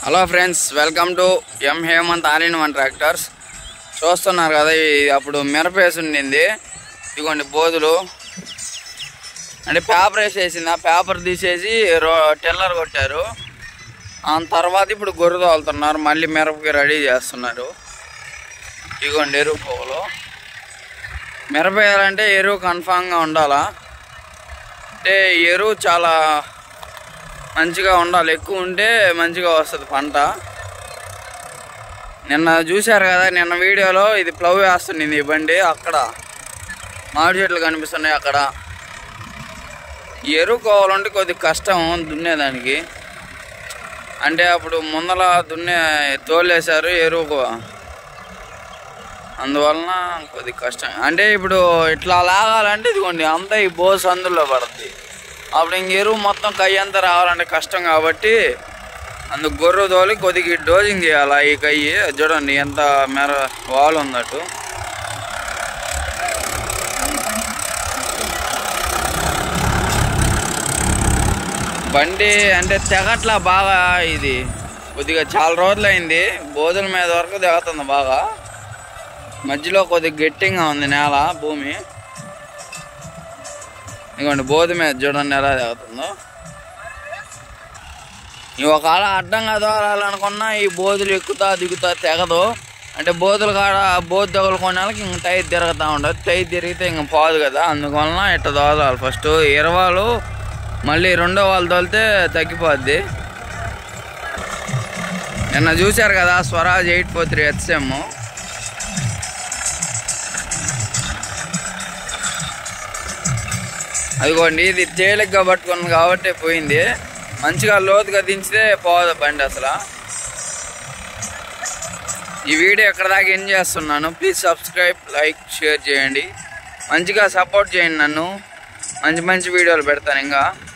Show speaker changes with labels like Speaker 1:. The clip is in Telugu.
Speaker 1: hello friends welcome to M Hemanth all in one tractors చూస్తున్నారు కదా ఇది అప్పుడు మిరప వేసి ఉండింది ఇదిగోండి బోధులు అంటే పేపర్ వేసేసింది ఆ పేపర్ తీసేసి రో టెల్లర్ కొట్టారు ఆ తర్వాత ఇప్పుడు గొర్రె తోలుతున్నారు మళ్ళీ మిరపకి రెడీ చేస్తున్నారు ఇదిగోండి ఎరువు పువ్వులు మిరప వేయాలంటే ఎరువు కన్ఫామ్గా ఉండాలా అంటే ఎరువు చాలా మంచిగా ఉండాలి ఎక్కువ ఉంటే మంచిగా వస్తుంది పంట నిన్న చూశారు కదా నిన్న వీడియోలో ఇది ప్లవ్ వేస్తుంది ఈ బండి అక్కడ మామిడి చెట్లు కనిపిస్తున్నాయి అక్కడ ఈ ఎరువు కోవాలంటే కొద్దిగా కష్టం దున్నేదానికి అంటే అప్పుడు ముందల దున్నే తోలేశారు ఎరువు అందువలన కొద్దిగా కష్టం అంటే ఇప్పుడు ఇట్లా లాగాలంటే ఇదిగోండి అంతా ఈ బోస్ అందులో పడుతుంది అప్పుడు ఇంక ఎరువు మొత్తం కయ్యి అంతా రావాలంటే కష్టం కాబట్టి అందుకు గొర్రె తోలి కొద్దిగా డోజింగ్ చేయాలి ఈ కయ్యి చూడండి ఎంత మెర వాల్ ఉందట్టు బండి అంటే తెగట్లా బాగా ఇది కొద్దిగా చాలా రోజులైంది బోధుల మీద వరకు దిగుతుంది బాగా మధ్యలో కొద్దిగా గట్టిగా ఉంది నేల భూమి ఇదిగోండి బోధి మీద చూడండి ఎలా దిగుతుందో ఈ ఒకవేళ అడ్డంగా దోరాలనుకున్నా ఈ బోధులు ఎక్కుతా దిగుతా తెగదు అంటే బోధులు కాడ బోధు తగులుకునే వాళ్ళకి ఇంక టైర్ తిరుగుతూ ఉండదు టైర్ తిరిగితే ఇంక పోదు కదా అందువలన ఇట్లా దోదాలి ఫస్ట్ ఇరవాలు మళ్ళీ రెండో వాళ్ళు తోలితే తగ్గిపోద్ది నిన్న చూశారు కదా Swaraj eight four three HM అదిగోండి ఇది తేలిగ్గా పట్టుకుంది కాబట్టి పోయింది మంచిగా లోతుగా దించితే పోదు బండి అసలు ఈ వీడియో ఎక్కడ దాకా ఏం చేస్తున్నాను ప్లీజ్ సబ్స్క్రైబ్ లైక్ షేర్ చేయండి మంచిగా సపోర్ట్ చేయండి నన్ను మంచి మంచి వీడియోలు పెడతాను ఇంకా